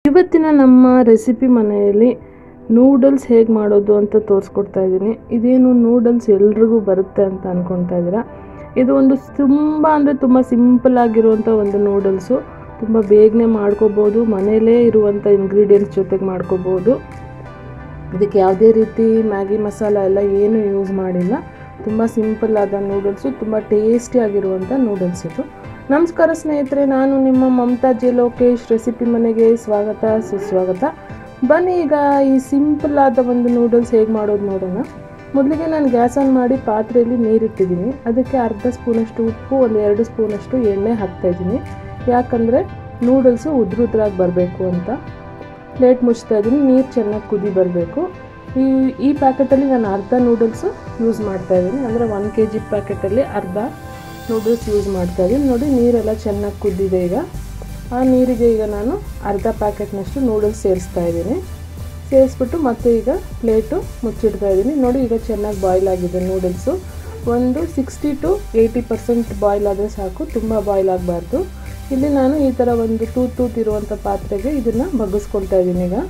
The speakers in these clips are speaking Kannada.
ಇವತ್ತಿನ ನಮ್ಮ ರೆಸಿಪಿ ಮನೆಯಲ್ಲಿ ನೂಡಲ್ಸ್ ಹೇಗೆ ಮಾಡೋದು ಅಂತ ತೋರಿಸ್ಕೊಡ್ತಾ ಇದ್ದೀನಿ ಇದೇನು ನೂಡಲ್ಸ್ ಎಲ್ರಿಗೂ ಬರುತ್ತೆ ಅಂತ ಅಂದ್ಕೊಳ್ತಾ ಇದ್ದೀರಾ ಇದು ಒಂದು ತುಂಬ ಅಂದರೆ ತುಂಬ ಸಿಂಪಲ್ ಆಗಿರುವಂಥ ಒಂದು ನೂಡಲ್ಸು ತುಂಬ ಬೇಗನೆ ಮಾಡ್ಕೋಬೋದು ಮನೆಯಲ್ಲೇ ಇರುವಂಥ ಇಂಗ್ರೀಡಿಯೆಂಟ್ಸ್ ಜೊತೆಗೆ ಮಾಡ್ಕೋಬೋದು ಇದಕ್ಕೆ ಯಾವುದೇ ರೀತಿ ಮ್ಯಾಗಿ ಮಸಾಲ ಎಲ್ಲ ಏನು ಯೂಸ್ ಮಾಡಿಲ್ಲ ತುಂಬ ಸಿಂಪಲ್ ಆದ ನೂಡಲ್ಸು ತುಂಬ ಟೇಸ್ಟಿ ಆಗಿರುವಂಥ ನೂಡಲ್ಸ್ ಇದು ನಮಸ್ಕಾರ ಸ್ನೇಹಿತರೆ ನಾನು ನಿಮ್ಮ ಮಮತಾ ಜೆ ಲೋಕೇಶ್ ರೆಸಿಪಿ ಮನೆಗೆ ಸ್ವಾಗತ ಸುಸ್ವಾಗತ ಬನ್ನಿ ಈಗ ಈ ಸಿಂಪಲ್ ಆದ ಒಂದು ನೂಡಲ್ಸ್ ಹೇಗೆ ಮಾಡೋದು ನೋಡೋಣ ಮೊದಲಿಗೆ ನಾನು ಗ್ಯಾಸ್ ಆನ್ ಮಾಡಿ ಪಾತ್ರೆಯಲ್ಲಿ ನೀರಿಟ್ಟಿದ್ದೀನಿ ಅದಕ್ಕೆ ಅರ್ಧ ಸ್ಪೂನಷ್ಟು ಉಪ್ಪು ಒಂದು ಎರಡು ಸ್ಪೂನಷ್ಟು ಎಣ್ಣೆ ಹಾಕ್ತಾಯಿದ್ದೀನಿ ಯಾಕಂದರೆ ನೂಡಲ್ಸು ಉದ್ರ ಉದ್ರಾಗಿ ಬರಬೇಕು ಅಂತ ಪ್ಲೇಟ್ ಮುಚ್ತಾ ಇದ್ದೀನಿ ನೀರು ಚೆನ್ನಾಗಿ ಕುದಿ ಬರಬೇಕು ಈ ಈ ಪ್ಯಾಕೆಟಲ್ಲಿ ನಾನು ಅರ್ಧ ನೂಡಲ್ಸು ಯೂಸ್ ಮಾಡ್ತಾ ಇದ್ದೀನಿ ಅಂದರೆ ಒನ್ ಕೆ ಜಿ ಪ್ಯಾಕೆಟಲ್ಲಿ ಅರ್ಧ ನೂಡಲ್ಸ್ ಯೂಸ್ ಮಾಡ್ತಾ ಇದ್ದೀನಿ ನೋಡಿ ನೀರೆಲ್ಲ ಚೆನ್ನಾಗಿ ಕುದ್ದಿದೆ ಈಗ ಆ ನೀರಿಗೆ ಈಗ ನಾನು ಅರ್ಧ ಪ್ಯಾಕೆಟ್ನಷ್ಟು ನೂಡಲ್ಸ್ ಸೇರಿಸ್ತಾ ಇದ್ದೀನಿ ಸೇರಿಸ್ಬಿಟ್ಟು ಮತ್ತೆ ಈಗ ಪ್ಲೇಟು ಮುಚ್ಚಿಡ್ತಾ ಇದ್ದೀನಿ ನೋಡಿ ಈಗ ಚೆನ್ನಾಗಿ ಬಾಯ್ಲ್ ಆಗಿದೆ ನೂಡಲ್ಸು ಒಂದು sixty to eighty percent boil ಆದರೆ ಸಾಕು ತುಂಬ ಬಾಯ್ಲ್ ಆಗಬಾರ್ದು ಇಲ್ಲಿ ನಾನು ಈ ಥರ ಒಂದು ತೂತ್ ತೂತ್ ಇರುವಂಥ ಪಾತ್ರೆಗೆ ಇದನ್ನು ಬಗ್ಗಿಸ್ಕೊಳ್ತಾ ಇದ್ದೀನಿ ಈಗ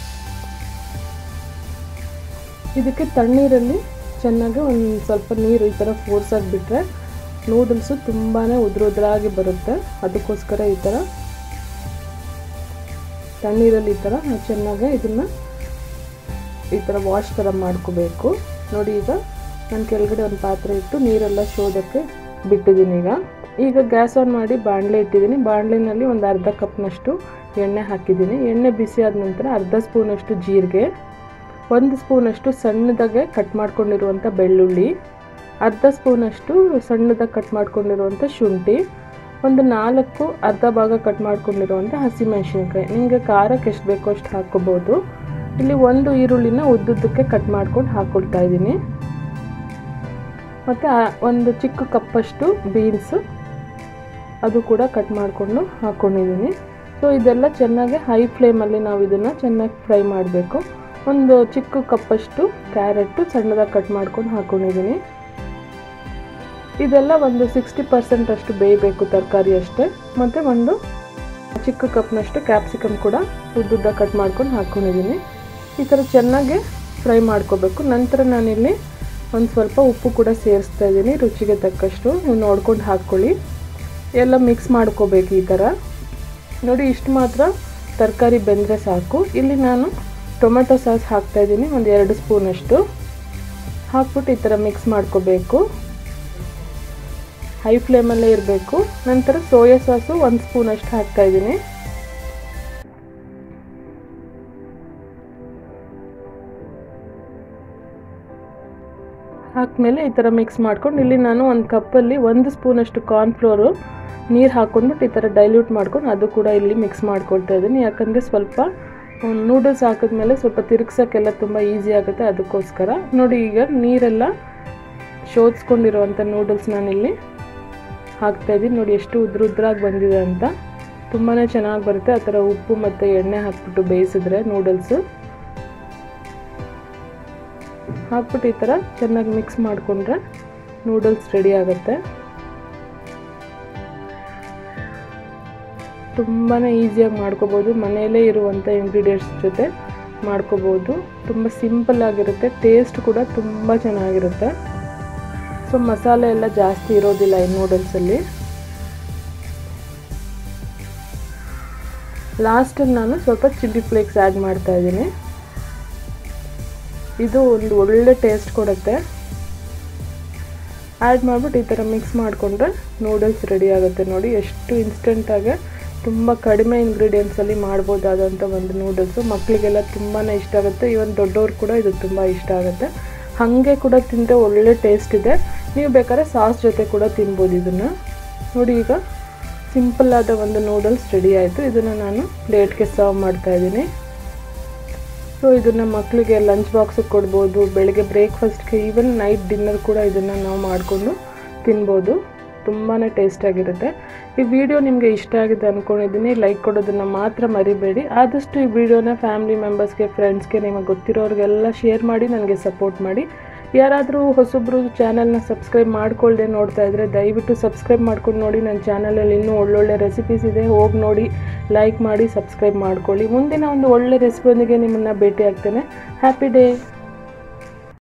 ಇದಕ್ಕೆ ತಣ್ಣೀರಲ್ಲಿ ಚೆನ್ನಾಗಿ ಒಂದು ಸ್ವಲ್ಪ ನೀರು ಈ ಥರ ಫೋರ್ಸ್ ಆಗಿಬಿಟ್ರೆ ನೂಡಲ್ಸು ತುಂಬಾ ಉದ್ರುದ್ರಾಗಿ ಬರುತ್ತೆ ಅದಕ್ಕೋಸ್ಕರ ಈ ಥರ ತಣ್ಣೀರಲ್ಲಿ ಈ ಥರ ಚೆನ್ನಾಗಿ ಇದನ್ನು ಈ ಥರ ವಾಶ್ ಥರ ಮಾಡ್ಕೋಬೇಕು ನೋಡಿ ಈಗ ನಾನು ಕೆಳಗಡೆ ಒಂದು ಪಾತ್ರೆ ಇಟ್ಟು ನೀರೆಲ್ಲ ಶೋಧಕ್ಕೆ ಬಿಟ್ಟಿದ್ದೀನಿ ಈಗ ಈಗ ಗ್ಯಾಸ್ ಆನ್ ಮಾಡಿ ಬಾಣಲೆ ಇಟ್ಟಿದ್ದೀನಿ ಬಾಣಲೆನಲ್ಲಿ ಒಂದು ಅರ್ಧ ಕಪ್ನಷ್ಟು ಎಣ್ಣೆ ಹಾಕಿದ್ದೀನಿ ಎಣ್ಣೆ ಬಿಸಿ ಆದ ನಂತರ ಅರ್ಧ ಸ್ಪೂನಷ್ಟು ಜೀರಿಗೆ ಒಂದು ಸ್ಪೂನಷ್ಟು ಸಣ್ಣದಾಗೆ ಕಟ್ ಮಾಡ್ಕೊಂಡಿರುವಂಥ ಬೆಳ್ಳುಳ್ಳಿ ಅರ್ಧ ಸ್ಪೂನಷ್ಟು ಸಣ್ಣದಾಗಿ ಕಟ್ ಮಾಡ್ಕೊಂಡಿರುವಂಥ ಶುಂಠಿ ಒಂದು ನಾಲ್ಕು ಅರ್ಧ ಭಾಗ ಕಟ್ ಮಾಡ್ಕೊಂಡಿರುವಂಥ ಹಸಿಮೆಣಸಿನ್ಕಾಯಿ ನಿಮಗೆ ಖಾರಕ್ಕೆ ಎಷ್ಟು ಬೇಕೋ ಅಷ್ಟು ಹಾಕ್ಕೋಬೋದು ಇಲ್ಲಿ ಒಂದು ಈರುಳ್ಳಿನ ಉದ್ದುದ್ದಕ್ಕೆ ಕಟ್ ಮಾಡ್ಕೊಂಡು ಹಾಕ್ಕೊಳ್ತಾ ಇದ್ದೀನಿ ಮತ್ತು ಒಂದು ಚಿಕ್ಕ ಕಪ್ಪಷ್ಟು ಬೀನ್ಸು ಅದು ಕೂಡ ಕಟ್ ಮಾಡಿಕೊಂಡು ಹಾಕ್ಕೊಂಡಿದ್ದೀನಿ ಸೊ ಇದೆಲ್ಲ ಚೆನ್ನಾಗಿ ಹೈ ಫ್ಲೇಮಲ್ಲಿ ನಾವು ಇದನ್ನು ಚೆನ್ನಾಗಿ ಫ್ರೈ ಮಾಡಬೇಕು ಒಂದು ಚಿಕ್ಕ ಕಪ್ಪಷ್ಟು ಕ್ಯಾರೆಟು ಸಣ್ಣದಾಗಿ ಕಟ್ ಮಾಡ್ಕೊಂಡು ಹಾಕ್ಕೊಂಡಿದ್ದೀನಿ ಇದೆಲ್ಲ ಒಂದು ಸಿಕ್ಸ್ಟಿ ಪರ್ಸೆಂಟ್ ಅಷ್ಟು ಬೇಯಬೇಕು ತರಕಾರಿ ಅಷ್ಟೇ ಮತ್ತು ಒಂದು ಚಿಕ್ಕ ಕಪ್ನಷ್ಟು ಕ್ಯಾಪ್ಸಿಕಮ್ ಕೂಡ ಉದ್ದುದ್ದ ಕಟ್ ಮಾಡ್ಕೊಂಡು ಹಾಕ್ಕೊಂಡಿದ್ದೀನಿ ಈ ಥರ ಚೆನ್ನಾಗಿ ಫ್ರೈ ಮಾಡ್ಕೋಬೇಕು ನಂತರ ನಾನಿಲ್ಲಿ ಒಂದು ಸ್ವಲ್ಪ ಉಪ್ಪು ಕೂಡ ಸೇರಿಸ್ತಾ ಇದ್ದೀನಿ ರುಚಿಗೆ ತಕ್ಕಷ್ಟು ನೀವು ನೋಡ್ಕೊಂಡು ಹಾಕ್ಕೊಳ್ಳಿ ಎಲ್ಲ ಮಿಕ್ಸ್ ಮಾಡ್ಕೋಬೇಕು ಈ ಥರ ನೋಡಿ ಇಷ್ಟು ಮಾತ್ರ ತರಕಾರಿ ಬೆಂದರೆ ಸಾಕು ಇಲ್ಲಿ ನಾನು ಟೊಮೆಟೊ ಸಾಸ್ ಹಾಕ್ತಾಯಿದ್ದೀನಿ ಒಂದು ಎರಡು ಸ್ಪೂನಷ್ಟು ಹಾಕ್ಬಿಟ್ಟು ಈ ಥರ ಮಿಕ್ಸ್ ಮಾಡ್ಕೋಬೇಕು ಹೈ ಫ್ಲೇಮಲ್ಲೇ ಇರಬೇಕು ನಂತರ ಸೋಯಾ ಸಾಸು ಒಂದು ಸ್ಪೂನಷ್ಟು ಹಾಕ್ತಾಯಿದ್ದೀನಿ ಹಾಕ್ಮೇಲೆ ಈ ಥರ ಮಿಕ್ಸ್ ಮಾಡ್ಕೊಂಡು ಇಲ್ಲಿ ನಾನು ಒಂದು ಕಪ್ಪಲ್ಲಿ ಒಂದು ಸ್ಪೂನಷ್ಟು ಕಾರ್ನ್ಫ್ಲೋರು ನೀರು ಹಾಕ್ಕೊಂಡ್ಬಿಟ್ಟು ಈ ಥರ ಡೈಲ್ಯೂಟ್ ಮಾಡ್ಕೊಂಡು ಅದು ಕೂಡ ಇಲ್ಲಿ ಮಿಕ್ಸ್ ಮಾಡ್ಕೊಳ್ತಾ ಇದ್ದೀನಿ ಯಾಕಂದರೆ ಸ್ವಲ್ಪ ನೂಡಲ್ಸ್ ಹಾಕಿದ್ಮೇಲೆ ಸ್ವಲ್ಪ ತಿರುಗ್ಸೋಕ್ಕೆಲ್ಲ ತುಂಬ ಈಸಿ ಆಗುತ್ತೆ ಅದಕ್ಕೋಸ್ಕರ ನೋಡಿ ಈಗ ನೀರೆಲ್ಲ ಶೋಧಿಸ್ಕೊಂಡಿರುವಂಥ ನೂಡಲ್ಸ್ ನಾನಿಲ್ಲಿ ಹಾಕ್ತಾಯಿದ್ದೀನಿ ನೋಡಿ ಎಷ್ಟು ಉದ್ರ ಉದ್ರಾಗಿ ಬಂದಿದೆ ಅಂತ ತುಂಬಾ ಚೆನ್ನಾಗಿ ಬರುತ್ತೆ ಆ ಥರ ಉಪ್ಪು ಮತ್ತು ಎಣ್ಣೆ ಹಾಕ್ಬಿಟ್ಟು ಬೇಯಿಸಿದ್ರೆ ನೂಡಲ್ಸು ಹಾಕ್ಬಿಟ್ಟು ಈ ಥರ ಚೆನ್ನಾಗಿ ಮಿಕ್ಸ್ ಮಾಡಿಕೊಂಡ್ರೆ ನೂಡಲ್ಸ್ ರೆಡಿ ಆಗುತ್ತೆ ತುಂಬಾ ಈಸಿಯಾಗಿ ಮಾಡ್ಕೋಬೋದು ಮನೆಯಲ್ಲೇ ಇರುವಂಥ ಇಂಗ್ರೀಡಿಯೆಂಟ್ಸ್ ಜೊತೆ ಮಾಡ್ಕೋಬೋದು ತುಂಬ ಸಿಂಪಲ್ ಆಗಿರುತ್ತೆ ಟೇಸ್ಟ್ ಕೂಡ ತುಂಬ ಚೆನ್ನಾಗಿರುತ್ತೆ ಸೊ ಮಸಾಲೆ ಎಲ್ಲ ಜಾಸ್ತಿ ಇರೋದಿಲ್ಲ ಈ ನೂಡಲ್ಸಲ್ಲಿ ಲಾಸ್ಟಲ್ಲಿ ನಾನು ಸ್ವಲ್ಪ ಚಿಲ್ಲಿ ಫ್ಲೇಕ್ಸ್ ಆ್ಯಡ್ ಮಾಡ್ತಾ ಇದ್ದೀನಿ ಇದು ಒಂದು ಒಳ್ಳೆ ಟೇಸ್ಟ್ ಕೊಡುತ್ತೆ ಆ್ಯಡ್ ಮಾಡಿಬಿಟ್ಟು ಈ ಥರ ಮಿಕ್ಸ್ ಮಾಡಿಕೊಂಡ್ರೆ ನೂಡಲ್ಸ್ ರೆಡಿ ಆಗುತ್ತೆ ನೋಡಿ ಎಷ್ಟು ಇನ್ಸ್ಟೆಂಟಾಗಿ ತುಂಬ ಕಡಿಮೆ ಇಂಗ್ರೀಡಿಯೆಂಟ್ಸಲ್ಲಿ ಮಾಡ್ಬೋದಾದಂಥ ಒಂದು ನೂಡಲ್ಸು ಮಕ್ಕಳಿಗೆಲ್ಲ ತುಂಬಾ ಇಷ್ಟ ಆಗುತ್ತೆ ಇವನ್ ದೊಡ್ಡವ್ರು ಕೂಡ ಇದು ತುಂಬ ಇಷ್ಟ ಆಗುತ್ತೆ ಹಾಗೆ ಕೂಡ ತಿಂದರೆ ಒಳ್ಳೆ ಟೇಸ್ಟ್ ಇದೆ ನೀವು ಬೇಕಾದ್ರೆ ಸಾಸ್ ಜೊತೆ ಕೂಡ ತಿನ್ಬೋದು ಇದನ್ನು ನೋಡಿ ಈಗ ಸಿಂಪಲ್ ಆದ ಒಂದು ನೂಡಲ್ಸ್ ರೆಡಿ ಆಯಿತು ಇದನ್ನು ನಾನು ಪ್ಲೇಟ್ಗೆ ಸರ್ವ್ ಮಾಡ್ತಾಯಿದ್ದೀನಿ ಸೊ ಇದನ್ನು ಮಕ್ಕಳಿಗೆ ಲಂಚ್ ಬಾಕ್ಸಿಗೆ ಕೊಡ್ಬೋದು ಬೆಳಗ್ಗೆ ಬ್ರೇಕ್ಫಾಸ್ಟ್ಗೆ ಈವನ್ ನೈಟ್ ಡಿನ್ನರ್ ಕೂಡ ಇದನ್ನು ನಾವು ಮಾಡಿಕೊಂಡು ತಿನ್ಬೋದು ತುಂಬಾ ಟೇಸ್ಟಾಗಿರುತ್ತೆ ಈ ವಿಡಿಯೋ ನಿಮಗೆ ಇಷ್ಟ ಆಗಿದೆ ಅಂದ್ಕೊಂಡಿದ್ದೀನಿ ಲೈಕ್ ಕೊಡೋದನ್ನು ಮಾತ್ರ ಮರಿಬೇಡಿ ಆದಷ್ಟು ಈ ವಿಡಿಯೋನ ಫ್ಯಾಮಿಲಿ ಮೆಂಬರ್ಸ್ಗೆ ಫ್ರೆಂಡ್ಸ್ಗೆ ನಿಮಗೆ ಗೊತ್ತಿರೋರಿಗೆಲ್ಲ ಶೇರ್ ಮಾಡಿ ನನಗೆ ಸಪೋರ್ಟ್ ಮಾಡಿ ಯಾರಾದರೂ ಹೊಸೊಬ್ಬರು ಚಾನಲ್ನ ಸಬ್ಸ್ಕ್ರೈಬ್ ಮಾಡ್ಕೊಳ್ಳದೆ ನೋಡ್ತಾ ಇದ್ದರೆ ದಯವಿಟ್ಟು ಸಬ್ಸ್ಕ್ರೈಬ್ ಮಾಡ್ಕೊಂಡು ನೋಡಿ ನನ್ನ ಚಾನಲಲ್ಲಿ ಇನ್ನೂ ಒಳ್ಳೊಳ್ಳೆ ರೆಸಿಪೀಸ್ ಇದೆ ಹೋಗಿ ನೋಡಿ ಲೈಕ್ ಮಾಡಿ ಸಬ್ಸ್ಕ್ರೈಬ್ ಮಾಡ್ಕೊಳ್ಳಿ ಮುಂದಿನ ಒಂದು ಒಳ್ಳೆ ರೆಸಿಪಿಯೊಂದಿಗೆ ನಿಮ್ಮನ್ನು ಭೇಟಿ ಆಗ್ತೇನೆ ಹ್ಯಾಪಿ ಡೇ